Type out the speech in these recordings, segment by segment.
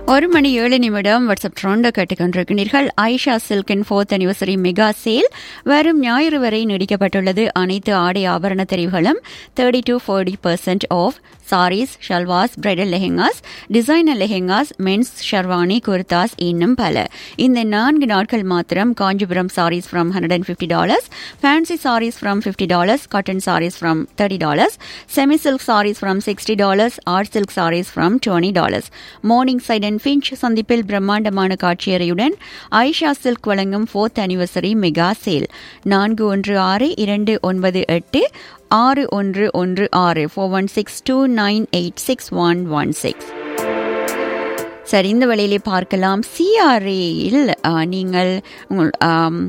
ஒரு மணி ஏழு நிமிடம் வாட்ஸ்அப் ட்ரோண்டோ கேட்டுக்கொண்டிருக்கிறீர்கள் ஐஷா சில்கின் ஃபோர்த் அனிவர்சரி மெகா சேல் வரும் ஞாயிறு வரை நீடிக்கப்பட்டுள்ளது அனைத்து ஆடை ஆபரண தெரிவுகளும் thirty to forty percent off saris shalwars bridal lehengas designer lehengas men's sherwani kurtas இன்னும் பல இந்த நான்கு நாட்கள் மாத்திரம் Kanchipuram saris from hundred and fifty dollars fancy saris from fifty dollars cotton saris from thirty dollars semi silk saris from sixty dollars art silk saris from twenty dollars Morningside and Finch சந்திப்பில் பிரம்மாண்டமான காட்சியறையுடன் Aisha silk வழங்கும் ஃபோர்த் அனிவர்சரி மெகா சேல் நான்கு ஒன்று ஆறு இரண்டு ஒன்பது எட்டு ஆறு ஒன்று ஒன்று ஆறு four one six two nine eight six one one six சரி இந்த வழியிலே பார்க்கலாம் சிஆர்ஏயில் நீங்கள் உங்கள் ஆம்,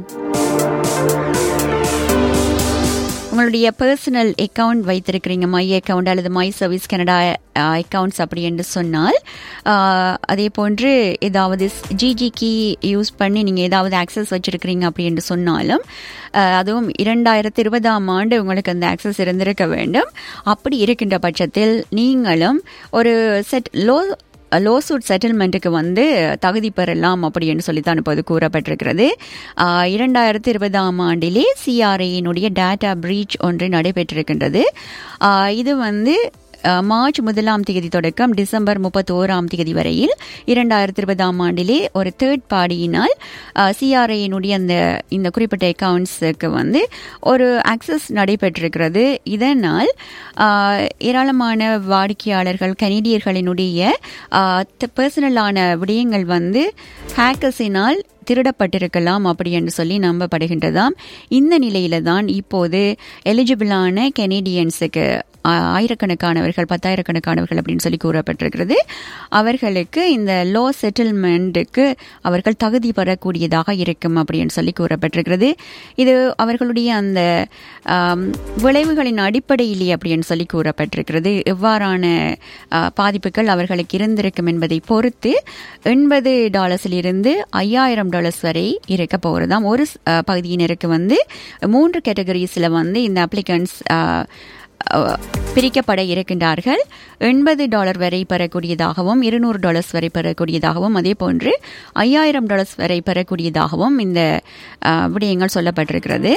உங்களுடைய பர்சனல் அக்கவுண்ட் வைத்திருக்கிறீங்க மை அக்கவுண்ட் அல்லது மை சர்வீஸ் கனடா அக்கவுண்ட்ஸ் அப்படி என்று சொன்னால் ஆஹ், அதே போன்று ஏதாவது ஜிஜி கீ யூஸ் பண்ணி நீங்கள் ஏதாவது ஆக்சஸ் வச்சிருக்கிறீங்க அப்படி என்று சொன்னாலும் ஆஹ், அதுவும் இரண்டாயிரத்தி இருபதாம் ஆண்டு உங்களுக்கு அந்த ஆக்சஸ் இருந்திருக்க வேண்டும் அப்படி இருக்கின்ற பட்சத்தில் நீங்களும் ஒரு செட் லோ லோசூட் செட்டில்மெண்ட்டுக்கு வந்து தகுதி பெறலாம் அப்படின்னு சொல்லித்தான் இப்போது கூறப்பட்டிருக்கிறது ஆஹ் இரண்டாயிரத்தி இருபதாம் ஆண்டிலே சிஆர்ஏயினுடைய டேட்டா பிரீச் ஒன்று நடைபெற்றிருக்கின்றது ஆஹ் இது வந்து அஹ், மார்ச் முதலாம் தேதி தொடக்கம் டிசம்பர் முப்பத்தோராம் தேதி வரையில் இரண்டாயிரத்தி இருபதாம் ஆண்டிலே ஒரு தேர்ட் பார்ட்டியினால் சிஆர்ஐயினுடைய அந்த இந்த குறிப்பிட்ட அக்கவுண்ட்ஸுக்கு வந்து ஒரு ஆக்சஸ் நடைபெற்றிருக்கிறது இதனால் அஹ், ஏராளமான வாடிக்கையாளர்கள் கனடியர்களினுடைய பர்சனலான விடயங்கள் வந்து ஹேக்கர்ஸினால் திருடப்பட்டிருக்கலாம் அப்படி என்று சொல்லி நம்பப்படுகின்றதாம் இந்த நிலையில தான் இப்போது எலிஜிபிளான கெனடியன்ஸுக்கு ஆ- ஆயிரக்கணக்கானவர்கள் பத்தாயிரக்கணக்கானவர்கள் அப்படின்னு சொல்லி கூறப்பட்டிருக்கிறது அவர்களுக்கு இந்த லோ செட்டில்மெண்ட்டுக்கு அவர்கள் தகுதி பெறக்கூடியதாக இருக்கும் அப்படின்னு சொல்லி கூறப்பட்டிருக்கிறது இது அவர்களுடைய அந்த ஆம், விளைவுகளின் அடிப்படையிலே அப்படின்னு சொல்லி கூறப்பட்டிருக்கிறது எவ்வாறான ஆ, பாதிப்புகள் அவர்களுக்கு இருந்திருக்கும் என்பதை பொறுத்து எண்பது டாலர்ஸிலிருந்து ஐயாயிரம் டாலர்ஸ் வரை இருக்க போகிறதாம் ஒரு ஆ, பகுதியினருக்கு வந்து மூன்று கேட்டகரிஸில் வந்து இந்த அப்ளிகன்ஸ் பிரிக்கப்பட இருக்கின்றார்கள் எண்பது டாலர் வரை பெறக்கூடியதாகவும் இருநூறு டாலர்ஸ் வரை பெறக்கூடியதாகவும் அதே போன்று ஐயாயிரம் டாலர்ஸ் வரை பெறக்கூடியதாகவும் இந்த ஆ, விடயங்கள் சொல்லப்பட்டிருக்கிறது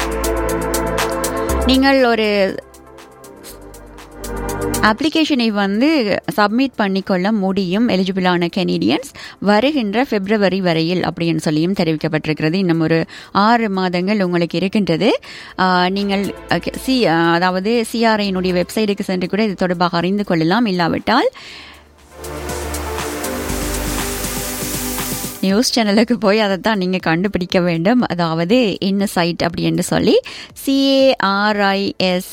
நீங்கள் ஒரு அப்ளிகேஷனை வந்து சப்மிட் பண்ணிக்கொள்ள முடியும் எலிஜிபிளான கெனடியன்ஸ் வருகின்ற பிப்ரவரி வரையில் அப்படின்னு சொல்லியும் தெரிவிக்கப்பட்டிருக்கிறது இன்னும் ஒரு ஆறு மாதங்கள் உங்களுக்கு இருக்கின்றது ஆஹ், நீங்கள் அஹ், சி அதாவது சிஆர்ஐனுடைய வெப்சைட்டுக்கு சென்று கூட இது தொடர்பாக அறிந்து கொள்ளலாம் இல்லாவிட்டால் நியூஸ் சேனலுக்கு போய் அதை தான் நீங்கள் கண்டுபிடிக்க வேண்டும் அதாவது என்ன சைட் அப்படி என்று சொல்லி சிஏஆர்ஐஎஸ்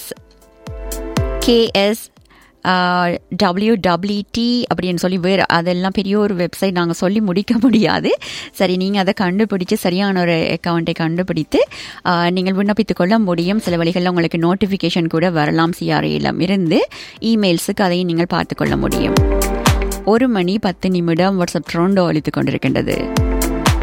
கேஎஸ் டபிள்யூடபிள்யூடி அப்படின்னு சொல்லி வேறு அதெல்லாம் பெரிய ஒரு வெப்சைட் நாங்கள் சொல்லி முடிக்க முடியாது சரி நீங்கள் அதை கண்டுபிடிச்சு சரியான ஒரு அக்கௌண்ட்டை கண்டுபிடித்து ஆஹ், நீங்கள் விண்ணப்பித்துக் கொள்ள முடியும் சில வழிகளில் உங்களுக்கு நோட்டிஃபிகேஷன் கூட வரலாம் சிஆர்ஏலம் இருந்து இமெயில்ஸுக்கு அதையும் நீங்கள் பார்த்துக்கொள்ள முடியும் ஒரு மணி பத்து நிமிடம் வாட்ஸ்அப் ட்ரோண்டோ அளித்துக் கொண்டிருக்கின்றது